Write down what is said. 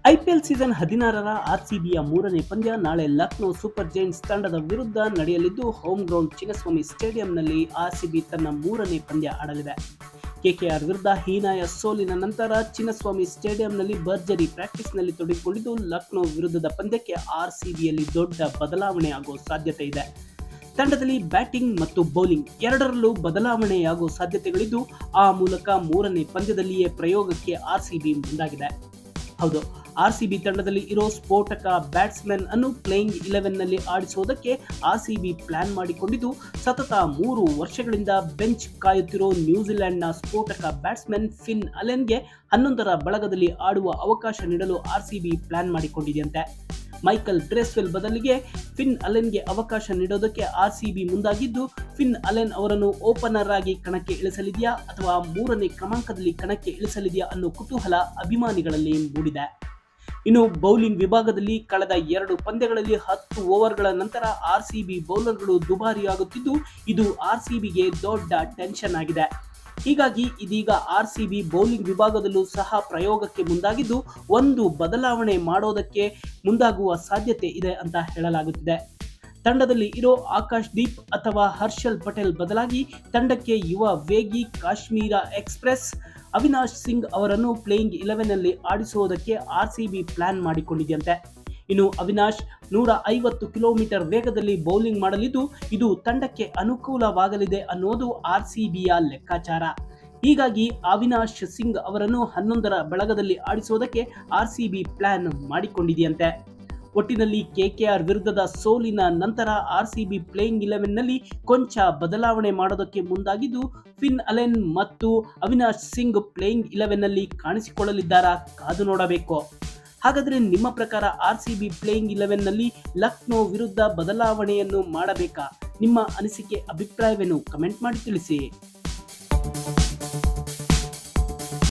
IPL season ಹದಿನಾರರ ಆರ್ಸಿಬಿಯ ಮೂರನೇ ಪಂದ್ಯ ನಾಳೆ ಲಕ್ನೋ ಸೂಪರ್ ಜೈಂಟ್ಸ್ ತಂಡದ ವಿರುದ್ಧ ನಡೆಯಲಿದ್ದು ಹೋಮ್ ಗ್ರೌಂಡ್ ಚಿನ್ನಸ್ವಾಮಿ ಸ್ಟೇಡಿಯಂನಲ್ಲಿ ಆರ್ಸಿಬಿ ತನ್ನ ಮೂರನೇ ಪಂದ್ಯ ಆಡಲಿದೆ ಕೆಕೆಆರ್ ವಿರುದ್ಧ ಹೀನಾಯ ಸೋಲಿನ ನಂತರ ಚಿನ್ನಸ್ವಾಮಿ ಸ್ಟೇಡಿಯಂನಲ್ಲಿ ಭರ್ಜರಿ ಪ್ರಾಕ್ಟೀಸ್ನಲ್ಲಿ ತೊಡಗಿಕೊಂಡಿದ್ದು ಲಕ್ನೋ ವಿರುದ್ಧದ ಪಂದ್ಯಕ್ಕೆ ಆರ್ಸಿಬಿಯಲ್ಲಿ ದೊಡ್ಡ ಬದಲಾವಣೆ ಆಗುವ ಸಾಧ್ಯತೆ ಇದೆ ತಂಡದಲ್ಲಿ ಬ್ಯಾಟಿಂಗ್ ಮತ್ತು ಬೌಲಿಂಗ್ ಎರಡರಲ್ಲೂ ಬದಲಾವಣೆಯಾಗುವ ಸಾಧ್ಯತೆಗಳಿದ್ದು ಆ ಮೂಲಕ ಮೂರನೇ ಪಂದ್ಯದಲ್ಲಿಯೇ ಪ್ರಯೋಗಕ್ಕೆ ಆರ್ಸಿಬಿ ಮುಂದಾಗಿದೆ ಹೌದು ಆರ್ಸಿಬಿ ತಂಡದಲ್ಲಿ ಇರೋ ಸ್ಫೋಟಕ ಬ್ಯಾಟ್ಸ್ಮನ್ ಅನ್ನು ಪ್ಲೇಯಿಂಗ್ ಇಲೆವೆನ್ನಲ್ಲಿ ಆಡಿಸುವುದಕ್ಕೆ ಆರ್ಸಿಬಿ ಪ್ಲಾನ್ ಮಾಡಿಕೊಂಡಿದ್ದು ಸತತ ಮೂರು ವರ್ಷಗಳಿಂದ ಬೆಂಚ್ ಕಾಯುತ್ತಿರೋ ನ್ಯೂಜಿಲೆಂಡ್ನ ಸ್ಫೋಟಕ ಬ್ಯಾಟ್ಸ್ಮನ್ ಫಿನ್ ಅಲೆನ್ಗೆ ಹನ್ನೊಂದರ ಬಳಗದಲ್ಲಿ ಆಡುವ ಅವಕಾಶ ನೀಡಲು ಆರ್ಸಿಬಿ ಪ್ಲಾನ್ ಮಾಡಿಕೊಂಡಿದೆಯಂತೆ ಮೈಕಲ್ ಬ್ರೇಸ್ವೆಲ್ ಬದಲಿಗೆ ಫಿನ್ ಅಲೆನ್ಗೆ ಅವಕಾಶ ನೀಡೋದಕ್ಕೆ ಆರ್ಸಿಬಿ ಮುಂದಾಗಿದ್ದು ಫಿನ್ ಅಲೆನ್ ಅವರನ್ನು ಓಪನರ್ ಆಗಿ ಕಣಕ್ಕೆ ಇಳಿಸಲಿದೆಯಾ ಅಥವಾ ಮೂರನೇ ಕ್ರಮಾಂಕದಲ್ಲಿ ಕಣಕ್ಕೆ ಇಳಿಸಲಿದೆಯಾ ಅನ್ನೋ ಕುತೂಹಲ ಅಭಿಮಾನಿಗಳಲ್ಲಿ ಮೂಡಿದೆ ಇನ್ನು ಬೌಲಿಂಗ್ ವಿಭಾಗದಲ್ಲಿ ಕಳೆದ ಎರಡು ಪಂದ್ಯಗಳಲ್ಲಿ ಹತ್ತು ಓವರ್ಗಳ ನಂತರ ಆರ್ಸಿಬಿ ಬೌಲರ್ಗಳು ದುಬಾರಿಯಾಗುತ್ತಿದ್ದು ಇದು ಆರ್ಸಿಬಿಗೆ ದೊಡ್ಡ ಟೆನ್ಷನ್ ಆಗಿದೆ ಹೀಗಾಗಿ ಇದೀಗ ಆರ್ಸಿಬಿ ಬೌಲಿಂಗ್ ವಿಭಾಗದಲ್ಲೂ ಸಹ ಪ್ರಯೋಗಕ್ಕೆ ಮುಂದಾಗಿದ್ದು ಒಂದು ಬದಲಾವಣೆ ಮಾಡೋದಕ್ಕೆ ಮುಂದಾಗುವ ಸಾಧ್ಯತೆ ಇದೆ ಅಂತ ಹೇಳಲಾಗುತ್ತಿದೆ ತಂಡದಲ್ಲಿ ಇರೋ ಆಕಾಶ್ ದೀಪ್ ಅಥವಾ ಹರ್ಷಲ್ ಪಟೇಲ್ ಬದಲಾಗಿ ತಂಡಕ್ಕೆ ಯುವ ವೇಗಿ ಕಾಶ್ಮೀರ ಎಕ್ಸ್ಪ್ರೆಸ್ ಅವಿನಾಶ್ ಸಿಂಗ್ ಅವರನ್ನು ಪ್ಲೇಯಿಂಗ್ ಇಲೆವೆನ್ನಲ್ಲಿ ಆಡಿಸುವುದಕ್ಕೆ ಆರ್ಸಿಬಿ ಪ್ಲಾನ್ ಮಾಡಿಕೊಂಡಿದೆಯಂತೆ ಇನ್ನು ಅವಿನಾಶ್ ನೂರ ಐವತ್ತು ಕಿಲೋಮೀಟರ್ ವೇಗದಲ್ಲಿ ಬೌಲಿಂಗ್ ಮಾಡಲಿದ್ದು ಇದು ತಂಡಕ್ಕೆ ಅನುಕೂಲವಾಗಲಿದೆ ಅನ್ನೋದು ಆರ್ಸಿಬಿಯ ಲೆಕ್ಕಾಚಾರ ಹೀಗಾಗಿ ಅವಿನಾಶ್ ಸಿಂಗ್ ಅವರನ್ನು ಹನ್ನೊಂದರ ಬಳಗದಲ್ಲಿ ಆಡಿಸುವುದಕ್ಕೆ ಆರ್ಸಿಬಿ ಪ್ಲಾನ್ ಮಾಡಿಕೊಂಡಿದೆಯಂತೆ ಒಟ್ಟಿನಲ್ಲಿ ಕೆಕೆಆರ್ ವಿರುದ್ಧದ ಸೋಲಿನ ನಂತರ ಆರ್ಸಿಬಿ ಪ್ಲೇಯಿಂಗ್ ಇಲೆವೆನ್ನಲ್ಲಿ ಕೊಂಚ ಬದಲಾವಣೆ ಮಾಡೋದಕ್ಕೆ ಮುಂದಾಗಿದ್ದು ಫಿನ್ ಅಲೆನ್ ಮತ್ತು ಅವಿನಾಶ್ ಸಿಂಗ್ ಪ್ಲೇಯಿಂಗ್ ಇಲೆವೆನ್ನಲ್ಲಿ ಕಾಣಿಸಿಕೊಳ್ಳಲಿದ್ದಾರಾ ಕಾದು ನೋಡಬೇಕು ಹಾಗಾದರೆ ನಿಮ್ಮ ಪ್ರಕಾರ ಆರ್ ಸಿ ಬಿ ಪ್ಲೇಯಿಂಗ್ ಇಲೆವೆನ್ನಲ್ಲಿ ಲಕ್ನೋ ವಿರುದ್ಧ ಬದಲಾವಣೆಯನ್ನು ಮಾಡಬೇಕಾ ನಿಮ್ಮ ಅನಿಸಿಕೆ ಅಭಿಪ್ರಾಯವೇನು ಕಮೆಂಟ್ ಮಾಡಿ ತಿಳಿಸಿ